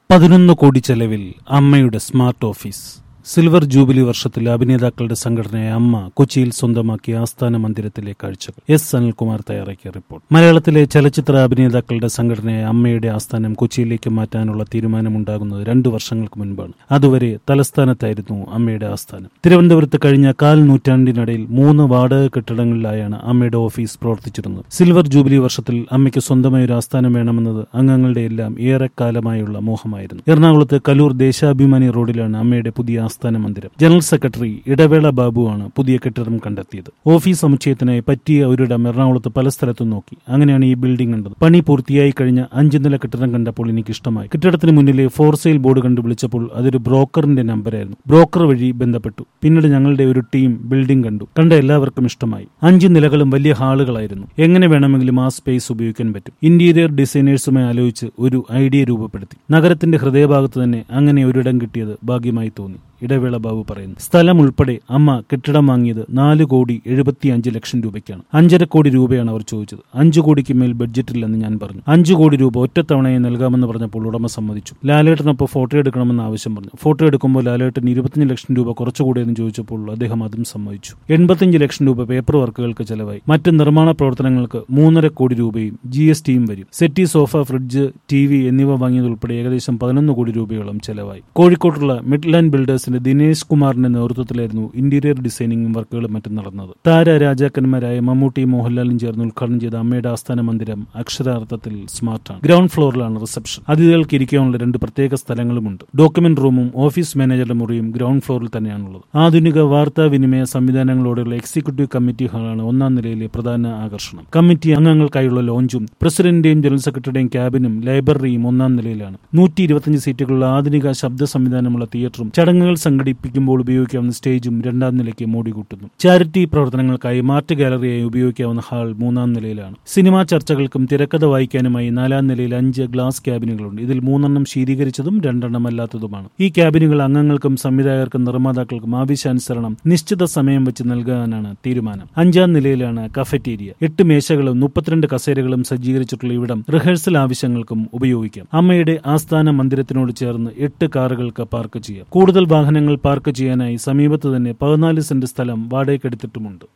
പതിനൊന്ന് കോടി ചെലവിൽ അമ്മയുടെ സ്മാർട്ട് ഓഫീസ് സിൽവർ ജൂബിലി വർഷത്തിൽ അഭിനേതാക്കളുടെ സംഘടനയായ അമ്മ കൊച്ചിയിൽ സ്വന്തമാക്കിയ ആസ്ഥാന മന്ദിരത്തിലെ കാഴ്ചകൾ എസ് അനിൽകുമാർ തയ്യാറാക്കിയ റിപ്പോർട്ട് മലയാളത്തിലെ ചലച്ചിത്ര അഭിനേതാക്കളുടെ സംഘടനയായ അമ്മയുടെ ആസ്ഥാനം കൊച്ചിയിലേക്ക് മാറ്റാനുള്ള തീരുമാനമുണ്ടാകുന്നത് രണ്ടു വർഷങ്ങൾക്ക് മുൻപാണ് അതുവരെ തലസ്ഥാനത്തായിരുന്നു അമ്മയുടെ ആസ്ഥാനം തിരുവനന്തപുരത്ത് കഴിഞ്ഞ കാൽ നൂറ്റാണ്ടിനിടയിൽ മൂന്ന് വാടക കെട്ടിടങ്ങളിലായാണ് അമ്മയുടെ ഓഫീസ് പ്രവർത്തിച്ചിരുന്നത് സിൽവർ ജൂബിലി വർഷത്തിൽ അമ്മയ്ക്ക് സ്വന്തമായി ഒരു ആസ്ഥാനം വേണമെന്നത് അംഗങ്ങളുടെ എല്ലാം ഏറെക്കാലമായുള്ള മോഹമായിരുന്നു എറണാകുളത്ത് കലൂർ ദേശാഭിമാനി റോഡിലാണ് അമ്മയുടെ പുതിയ ആസ്ഥാന മന്ദിരം ജനറൽ സെക്രട്ടറി ഇടവേള ബാബുവാണ് പുതിയ കെട്ടിടം കണ്ടെത്തിയത് ഓഫീസ് സമുച്ചയത്തിനായി പറ്റിയ ഒരിടം എറണാകുളത്ത് പല സ്ഥലത്തും നോക്കി അങ്ങനെയാണ് ഈ ബിൽഡിംഗ് കണ്ടത് പണി പൂർത്തിയായി കഴിഞ്ഞ അഞ്ച് നില കെട്ടിടം കണ്ടപ്പോൾ എനിക്ക് ഇഷ്ടമായി കെട്ടിടത്തിന് മുന്നിലെ ഫോർ സെയിൽ ബോർഡ് കണ്ടു വിളിച്ചപ്പോൾ അതൊരു ബ്രോക്കറിന്റെ നമ്പറായിരുന്നു ബ്രോക്കർ വഴി ബന്ധപ്പെട്ടു പിന്നീട് ഞങ്ങളുടെ ഒരു ടീം ബിൽഡിംഗ് കണ്ടു കണ്ട എല്ലാവർക്കും ഇഷ്ടമായി അഞ്ച് നിലകളും വലിയ ഹാളുകളായിരുന്നു എങ്ങനെ വേണമെങ്കിലും ആ സ്പേസ് ഉപയോഗിക്കാൻ പറ്റും ഇന്റീരിയർ ഡിസൈനേഴ്സുമായി ആലോചിച്ച് ഒരു ഐഡിയ രൂപപ്പെടുത്തി നഗരത്തിന്റെ ഹൃദയഭാഗത്ത് തന്നെ അങ്ങനെ ഒരിടം കിട്ടിയത് ഭാഗ്യമായി തോന്നി ഇടവേള ബാബു പറയുന്നു സ്ഥലം ഉൾപ്പെടെ അമ്മ കെട്ടിടം വാങ്ങിയത് നാല് കോടി എഴുപത്തി അഞ്ച് ലക്ഷം രൂപയ്ക്കാണ് അഞ്ചര കോടി രൂപയാണ് അവർ ചോദിച്ചത് അഞ്ചു കോടിക്ക് മേൽ ബഡ്ജറ്റില്ലെന്ന് ഞാൻ പറഞ്ഞു അഞ്ചു കോടി രൂപ ഒറ്റത്തവണയായി നൽകാമെന്ന് പറഞ്ഞപ്പോൾ ഉടമ സമ്മതിച്ചു ലാലേട്ടനൊപ്പം ഫോട്ടോ എടുക്കണമെന്ന് ആവശ്യം പറഞ്ഞു ഫോട്ടോ എടുക്കുമ്പോൾ ലാലേട്ടൻ ഇരുപത്തിയഞ്ച് ലക്ഷം രൂപ കുറച്ചുകൂടിയെന്ന് ചോദിച്ചപ്പോൾ അദ്ദേഹം അതും സമ്മതിച്ചു എൺപത്തിയഞ്ച് ലക്ഷം രൂപ പേപ്പർ വർക്കുകൾക്ക് ചെലവായി മറ്റ് നിർമ്മാണ പ്രവർത്തനങ്ങൾക്ക് മൂന്നര കോടി രൂപയും ജി എസ് ടിയും വരും settee sofa fridge T V എന്നിവ വാങ്ങിയതുൾപ്പെടെ ഏകദേശം പതിനൊന്ന് കോടി രൂപയോളം ചെലവായി കോഴിക്കോട്ടുള്ള മിഡ്ലാൻഡ് ബിൽഡേഴ്സിന്റെ ദിനേശ് കുമാറിന്റെ നേതൃത്വത്തിലായിരുന്നു ഇന്റീരിയർ ഡിസൈനിങ്ങും വർക്കുകളും മറ്റും നടന്നത് താര രാജാക്കന്മാരായ മമ്മൂട്ടി മോഹൻലാലും ചേർന്ന് ഉദ്ഘാടനം ചെയ്ത അമ്മയുടെ ആസ്ഥാന മന്ദിരം അക്ഷരാർത്ഥത്തിൽ സ്മാർട്ടാണ് ഗ്രൗണ്ട് ഫ്ലോറിലാണ് റിസപ്ഷൻ അതിഥികൾക്ക് ഇരിക്കാനുള്ള രണ്ട് പ്രത്യേക സ്ഥലങ്ങളുമുണ്ട് ഡോക്യുമെന്റ് റൂമും ഓഫീസ് മാനേജറുടെ മുറിയും ഗ്രൗണ്ട് ഫ്ലോറിൽ തന്നെയാണുള്ളത് ആധുനിക വാർത്താവിനിമയ സംവിധാനങ്ങളോടെയുള്ള എക്സിക്യൂട്ടീവ് കമ്മിറ്റി ഹാളാണ് ഒന്നാം നിലയിലെ പ്രധാന ആകർഷണം കമ്മിറ്റി അംഗങ്ങൾക്കായുള്ള ലോഞ്ചും പ്രസിഡന്റിന്റെയും ജനറൽ സെക്രട്ടറിയുടെയും ക്യാബിനും ലൈബ്രറിയും ഒന്നാം നിലയിലാണ് നൂറ്റി ഇരുപത്തിയഞ്ച് സീറ്റുകളുള്ള ആധുനിക ശബ്ദ സംവിധാനമുള്ള തിയേറ്ററും ചടങ്ങുകൾ സംഘടിപ്പിക്കുമ്പോൾ ഉപയോഗിക്കാവുന്ന സ്റ്റേജും രണ്ടാം നിലയ്ക്ക് മോടികൂട്ടുന്നു ചാരിറ്റി പ്രവർത്തനങ്ങൾക്കായി മാർട്ട് ഗാലറിയായി ഉപയോഗിക്കാവുന്ന ഹാൾ മൂന്നാം നിലയിലാണ് സിനിമാ ചർച്ചകൾക്കും തിരക്കഥ വായിക്കാനുമായി നാലാം നിലയിൽ അഞ്ച് ഗ്ലാസ് ക്യാബിനുകളുണ്ട് ഇതിൽ മൂന്നെണ്ണം ശീതീകരിച്ചതും രണ്ടെണ്ണം അല്ലാത്തതുമാണ് ഈ ക്യാബിനുകൾ അംഗങ്ങൾക്കും സംവിധായകർക്കും നിർമ്മാതാക്കൾക്കും ആവശ്യാനുസരണം നിശ്ചിത സമയം വെച്ച് നൽകാനാണ് തീരുമാനം അഞ്ചാം നിലയിലാണ് കഫറ്റേരിയ എട്ട് മേശകളും മുപ്പത്തിരണ്ട് കസേരകളും സജ്ജീകരിച്ചിട്ടുള്ള ഇവിടം റിഹേഴ്സൽ ആവശ്യങ്ങൾക്കും ഉപയോഗിക്കാം അമ്മയുടെ ആസ്ഥാന മന്ദിരത്തിനോട് ചേർന്ന് എട്ട് കാറുകൾക്ക് പാർക്ക് ചെയ്യാം കൂടുതൽ വാഹനങ്ങൾ പാർക്ക് ചെയ്യാനായി സമീപത്ത് തന്നെ പതിനാല് സെന്റ് സ്ഥലം വാടകയ്ക്കെടുത്തിട്ടുമുണ്ട്